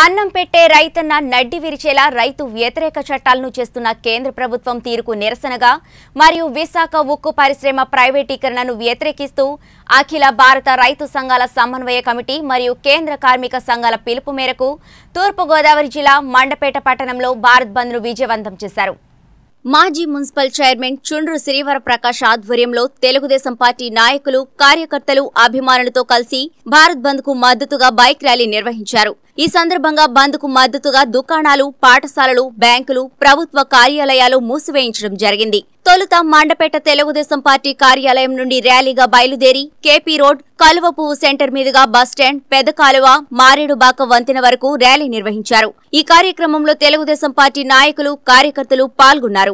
అన్నం పెట్టే రైతన్న నడ్డి విరిచేలా రైతు వ్యతిరేక చట్టాలను చేస్తున్న కేంద్ర ప్రభుత్వం తీరుకు నిరసనగా మరియు విశాఖ ఉక్కు పరిశ్రమ ప్రైవేటీకరణను వ్యతిరేకిస్తూ అఖిల భారత రైతు సంఘాల సమన్వయ కమిటీ మరియు కేంద్ర కార్మిక సంఘాల పిలుపు మేరకు తూర్పుగోదావరి జిల్లా మండపేట పట్టణంలో భారత్ బంద్ను విజయవంతం చేశారు మాజీ మున్సిపల్ చైర్మన్ చుండ్రు శ్రీవర ప్రకాష్ ఆధ్వర్యంలో తెలుగుదేశం పార్టీ నాయకులు కార్యకర్తలు అభిమానులతో కలిసి భారత్ బంద్ కు మద్దతుగా బైక్ ర్యాలీ నిర్వహించారు ఈ సందర్భంగా బంద్ కు మద్దతుగా దుకాణాలు పాఠశాలలు బ్యాంకులు ప్రభుత్వ కార్యాలయాలు మూసివేయించడం జరిగింది తొలుత మండపేట తెలుగుదేశం పార్టీ కార్యాలయం నుండి ర్యాలీగా బయలుదేరి కేపీ రోడ్ కలువ పువ్వు సెంటర్ మీదుగా బస్టాండ్ పెద్ద కాలువ మారేడుబాక వంతెన వరకు ర్యాలీ నిర్వహించారు ఈ కార్యక్రమంలో తెలుగుదేశం పార్టీ నాయకులు కార్యకర్తలు పాల్గొన్నారు